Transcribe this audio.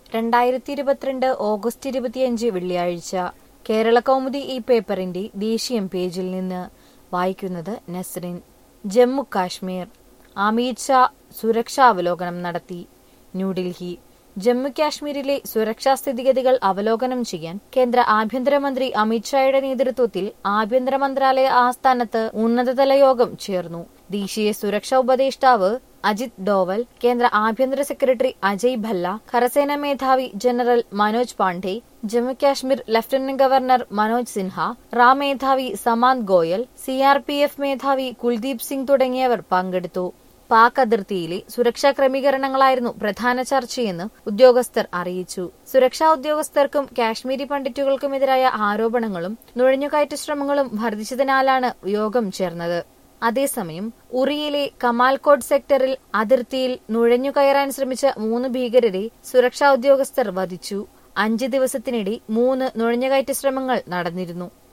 രണ്ടായിരത്തി ഇരുപത്തിരണ്ട് ഓഗസ്റ്റ് ഇരുപത്തിയഞ്ച് വെള്ളിയാഴ്ച കേരള കൗമുദി ഈ പേപ്പറിന്റെ ദേശീയം പേജിൽ നിന്ന് വായിക്കുന്നത് നസ്രിൻ ജമ്മു കാശ്മീർ അമിത് ഷാ സുരക്ഷാവലോകനം നടത്തി ന്യൂഡൽഹി ജമ്മു കാശ്മീരിലെ സുരക്ഷാ സ്ഥിതിഗതികൾ അവലോകനം ചെയ്യാൻ കേന്ദ്ര ആഭ്യന്തരമന്ത്രി അമിത്ഷായുടെ നേതൃത്വത്തിൽ ആഭ്യന്തര മന്ത്രാലയ ആസ്ഥാനത്ത് ഉന്നതതല യോഗം ചേർന്നു ദേശീയ സുരക്ഷാ ഉപദേഷ്ടാവ് അജിത് ഡോവൽ കേന്ദ്ര ആഭ്യന്തര സെക്രട്ടറി അജയ് ഭല്ല കരസേനാ മേധാവി general Manoj Pande Jammu Kashmir lieutenant governor Manoj Sinha റാം മേധാവി സമാന്ത് ഗോയൽ സിആർപിഎഫ് മേധാവി കുൽദീപ് സിംഗ് തുടങ്ങിയവർ പങ്കെടുത്തു പാക് അതിർത്തിയിലെ സുരക്ഷാ ക്രമീകരണങ്ങളായിരുന്നു പ്രധാന ചർച്ചയെന്ന് ഉദ്യോഗസ്ഥർ അറിയിച്ചു സുരക്ഷാ ഉദ്യോഗസ്ഥർക്കും കാശ്മീരി പണ്ഡിറ്റുകൾക്കുമെതിരായ ആരോപണങ്ങളും നുഴഞ്ഞുകയറ്റ ശ്രമങ്ങളും വർദ്ധിച്ചതിനാലാണ് യോഗം ചേർന്നത് അതേസമയം ഉറിയിലെ കമാൽകോട്ട് സെക്ടറിൽ അതിർത്തിയിൽ നുഴഞ്ഞുകയറാൻ ശ്രമിച്ച മൂന്ന് ഭീകരരെ സുരക്ഷാ ഉദ്യോഗസ്ഥർ വധിച്ചു അഞ്ച് ദിവസത്തിനിടെ മൂന്ന് നുഴഞ്ഞുകയറ്റ ശ്രമങ്ങൾ നടന്നിരുന്നു